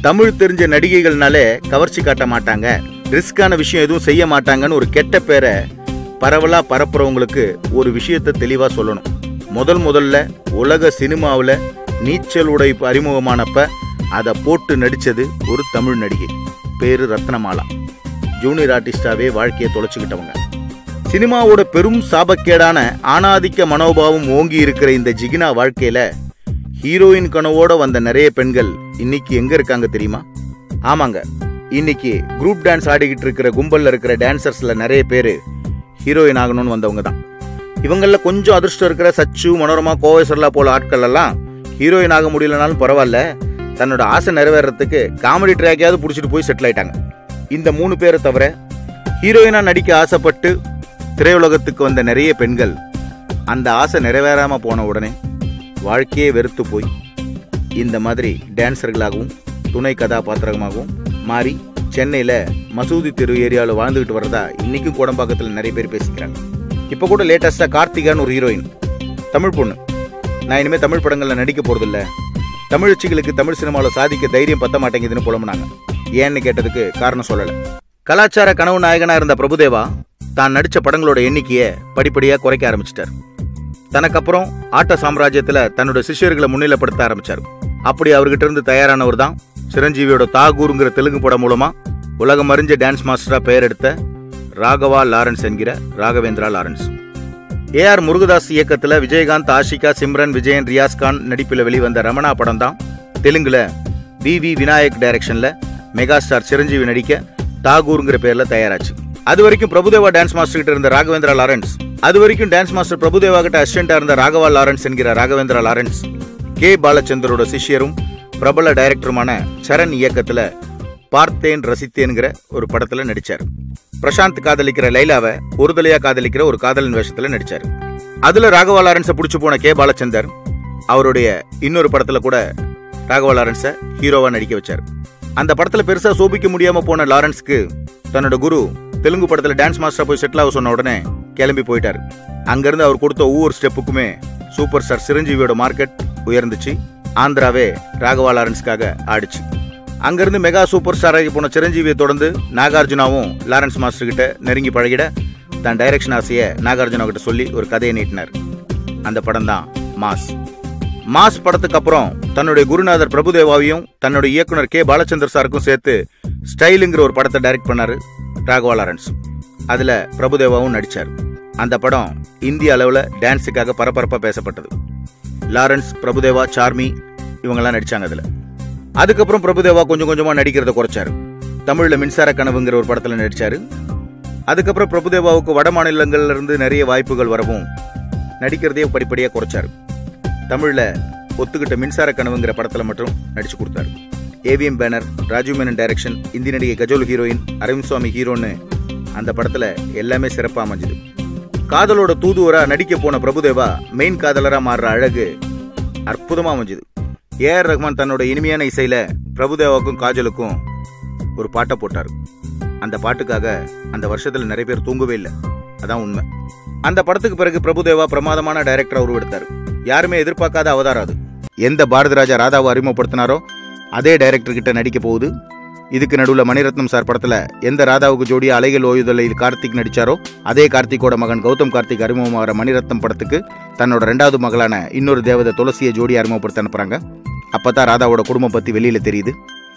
தமிழ் தெரிஞ்ச நடிகைகள்னாலே கவர்ச்சி காட்ட மாட்டாங்க ரிஸ்கான விஷயம் எதுவும் செய்ய மாட்டாங்கன்னு ஒரு கெட்ட பேரை பரவலா பரப்புறவங்களுக்கு ஒரு விஷயத்தை தெளிவா சொல்லணும் முதல் முதல்ல உலக சினிமாவில் நீச்சல் உடை அறிமுகமானப்ப அதை போட்டு நடிச்சது ஒரு தமிழ் நடிகை பேரு ரத்னமாலா ஜூனியர் ஆர்டிஸ்டாவே வாழ்க்கையை தொலைச்சுக்கிட்டவங்க சினிமாவோட பெரும் சாபக்கேடான ஆணாதிக்க மனோபாவம் ஓங்கி இருக்கிற இந்த ஜிகினா வாழ்க்கையில ஹீரோயின் கனவோட வந்த நிறைய பெண்கள் இன்னைக்கு எங்க இருக்காங்க தெரியுமா ஆமாங்க இன்னைக்கு குரூப் டான்ஸ் ஆடிக்கிட்டு இருக்கிற கும்பல்ல இருக்கிற டான்சர்ஸ்ல நிறைய பேர் ஹீரோயின் ஆகணும்னு வந்தவங்க தான் இவங்கள கொஞ்சம் அதிர்ஷ்டம் இருக்கிற சச்சு மனோரமா கோவை சரலா போல ஆட்கள் எல்லாம் ஹீரோயின் ஆக முடியலனாலும் பரவாயில்ல தன்னோட ஆசை நிறைவேறதுக்கு காமெடி ட்ராக்கையாவது பிடிச்சிட்டு போய் செட்டில் ஆயிட்டாங்க இந்த மூணு பேரை தவிர ஹீரோயினா நடிக்க ஆசைப்பட்டு திரையுலகத்துக்கு வந்த நிறைய பெண்கள் அந்த ஆசை நிறைவேறாம போன உடனே வாழ்க்கையே வெறுத்து போய் இந்த மாதிரி டான்சர்களாகவும் துணை கதாபாத்திரமாகவும் மாறி சென்னையில மசூதி தெரு ஏரியாவில் வாழ்ந்துகிட்டு வரதா இன்னைக்கும் கோடம்பாக்கத்தில் நிறைய பேர் பேசிக்கிறாங்க இப்போ கூட லேட்டஸ்டா கார்த்திகான்னு ஒரு ஹீரோயின் தமிழ் பொண்ணு நான் இனிமே தமிழ் படங்கள்ல நடிக்க போறதில்ல தமிழச்சிகளுக்கு தமிழ் சினிமாவில் சாதிக்க தைரியம் பத்த மாட்டேங்குதுன்னு புலம்புனாங்க ஏன்னு கேட்டதுக்கு காரணம் சொல்லல கலாச்சார கனவு நாயகனா இருந்த பிரபுதேவா தான் நடிச்ச படங்களோட எண்ணிக்கையை படிப்படியா குறைக்க ஆரம்பிச்சிட்டார் தனக்கப்புறம் ஆட்ட சாம்ராஜ்யத்துல தன்னோட சிஷ்யர்களை முன்னிலைப்படுத்த ஆரம்பிச்சார் அப்படி அவர்கிட்ட இருந்து தயாரானவர் தான் சிரஞ்சீவியோட தாகூருங்கிற தெலுங்கு படம் மூலமா உலகம் அறிஞ்ச டான்ஸ் மாஸ்டரா பெயர் எடுத்த ராகவா லாரன்ஸ் என்கிற ராகவேந்திரா லாரன்ஸ் ஏஆர் முருகதாஸ் இயக்கத்துல விஜயகாந்த் ஆஷிகா சிம்ரன் விஜயன் ரியாஸ் கான் நடிப்பில் வெளிவந்த ரமணா படம் தான் தெலுங்குல வி வி விநாயக் டைரக்ஷன்ல மெகா ஸ்டார் சிரஞ்சீவி நடிக்க தாகூருங்கிற பேர்ல தயாராச்சு அது வரைக்கும் பிரபுதேவா டான்ஸ் மாஸ்டர் கிட்ட இருந்த ராகவேந்திரா லாரன்ஸ் அது வரைக்கும் டான்ஸ் மாஸ்டர் பிரபுதேவா கிட்ட அசிஸ்டண்டா இருந்த ராகவா லாரன்ஸ் என்கிற ராகவேந்திரா லாரன்ஸ் கே பாலச்சந்தரோட சிஷ்யரும் பிரபல டைரக்டருமான சரண் இயக்கத்துல பார்த்தேன் ரசித்தேன்கிற ஒரு படத்துல நடிச்சார் பிரசாந்த் காதலிக்கிற லைலாவை ஒருதலையா காதலிக்கிற ஒரு காதலன் வேஷத்துல நடிச்சார் அதுல ராகவா லாரன்ஸை பிடிச்சு போன கே பாலச்சந்தர் அவருடைய இன்னொரு படத்துல கூட ராகவா லாரன்ஸை ஹீரோவா நடிக்க வச்சார் அந்த படத்துல பெருசா சோபிக்க முடியாம போன லாரன்ஸ்க்கு தன்னோட குரு தெலுங்கு படத்துல டான்ஸ் மாஸ்டரா போய் செட்டில் ஆக சொன்ன உடனே கிளம்பி போயிட்டாரு அங்கிருந்து அவர் கொடுத்த ஒவ்வொரு ஸ்டெப்புக்குமே சூப்பர் ஸ்டார் சிரஞ்சீவியோட மார்க்கெட் உயர்ந்துச்சு ஆந்திராவே ராகவா லாரன்ஸ்க்காக ஆடிச்சு அங்கிருந்து மெகா சூப்பர் ஸ்டாராகி போன சிரஞ்சீவியை தொடர்ந்து நாகார்ஜுனாவும் லாரன்ஸ் மாஸ்டர் கிட்ட நெருங்கி பழகிட தன் டைரக்ஷன் ஆசையை நாகார்ஜுனா கிட்ட சொல்லி ஒரு கதையை நீட்டினார் அந்த படம் தான் மாஸ் மாஸ் படத்துக்கு அப்புறம் தன்னுடைய குருநாதர் பிரபுதேவாவையும் தன்னுடைய இயக்குனர் கே பாலச்சந்தர் சாருக்கும் சேர்த்து ஸ்டைலுங்கிற ஒரு படத்தை டைரக்ட் பண்ணாரு ராகவா லாரன்ஸ் அதுல பிரபுதேவாவும் நடிச்சார் அந்த படம் இந்திய அளவுல டான்ஸுக்காக பரபரப்பா பேசப்பட்டது லாரன்ஸ் பிரபுதேவா சார்மி இவங்கெல்லாம் நடிச்சாங்க அதுல அதுக்கப்புறம் பிரபுதேவா கொஞ்சம் கொஞ்சமா நடிக்கிறத குறைச்சாரு தமிழ்ல மின்சார கனவுங்கிற ஒரு படத்துல நடிச்சாரு அதுக்கப்புறம் பிரபுதேவாவுக்கு வட மாநிலங்கள்ல இருந்து நிறைய வாய்ப்புகள் வரவும் நடிக்கிறதையே படிப்படியா குறைச்சாரு தமிழ்ல ஒத்துக்கிட்ட மின்சார கனவுங்கிற படத்துல மட்டும் நடிச்சு கொடுத்தாரு AVM banner Rajiv Menon direction Hindi நடிகை கஜோல் ஹீரோயின் அரவிந்த் சுவாமி ஹீரோன்னு அந்த படத்துல எல்லாமே சிறப்பா அமைஞ்சுது காதலோட தூதுவரா நடிக்க போன பிரபுதேவா மெயின் காதலரா மாறுற அழகு அற்புதமா அமைஞ்சுது ஏஆர் ரஹ்மான் தன்னோட இனிமையான இசையில பிரபுதேவாவுக்கும் காஜலுக்கும் ஒரு பாட்டை போட்டார் அந்த பாட்டுக்காக அந்த வருஷத்துல நிறைய பேர் தூங்கவே இல்லை அதான் உண்மை அந்த படத்துக்கு பிறகு பிரபுதேவா பிரமாதமான டைரக்டரா உருவெடுத்தார் யாருமே எதிர்பார்க்காத அவதாரம் அது எந்த பாரதி ராஜா ராதாவை அறிமுகப்படுத்தினாரோ அதே டைரக்டர் கிட்ட நடிக்க போகுது இதுக்கு நடுவில் மணிரத்னம் சார் படத்துல எந்த ராதாவுக்கு ஜோடியா அலைகள் ஓயுதலில் கார்த்திக் நடிச்சாரோ அதே கார்த்திக்கோட மகன் கௌதம் கார்த்திக் அறிமுகமாகிற மணிரத்னம் படத்துக்கு தன்னோட ரெண்டாவது மகளான இன்னொரு தேவதை துளசியை ஜோடி அறிமுகப்படுத்த அனுப்புறாங்க அப்பதான் ராதாவோட குடும்பம் பத்தி வெளியில தெரியுது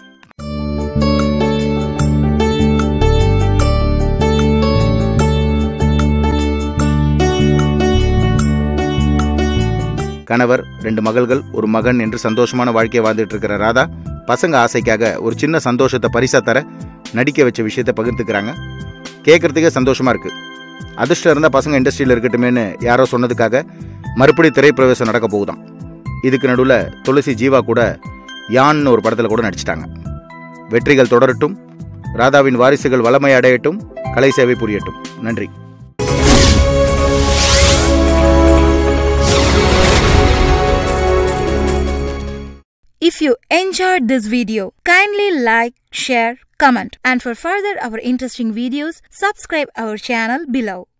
கணவர் ரெண்டு மகள்கள் ஒரு மகன் என்று சந்தோஷமான வாழ்க்கையை வாழ்ந்துட்டு இருக்கிற ராதா பசங்க ஆசைக்காக ஒரு சின்ன சந்தோஷத்தை பரிசா தர நடிக்க வச்ச விஷயத்தை பகிர்ந்துக்கிறாங்க கேட்கறதுக்கே சந்தோஷமா இருக்கு அதிர்ஷ்டம் இருந்தால் பசங்க இண்டஸ்ட்ரியில் இருக்கட்டுமேன்னு யாரோ சொன்னதுக்காக மறுபடி திரைப்பிரவேசம் நடக்க போகுதாம் இதுக்கு நடுவில் துளசி ஜீவா கூட யான்னு ஒரு படத்தில் கூட நடிச்சிட்டாங்க வெற்றிகள் தொடரட்டும் ராதாவின் வாரிசுகள் வளமை அடையட்டும் கலை சேவை புரியட்டும் நன்றி If you enjoyed this video, kindly like, share, comment and for further our interesting videos, subscribe our channel below.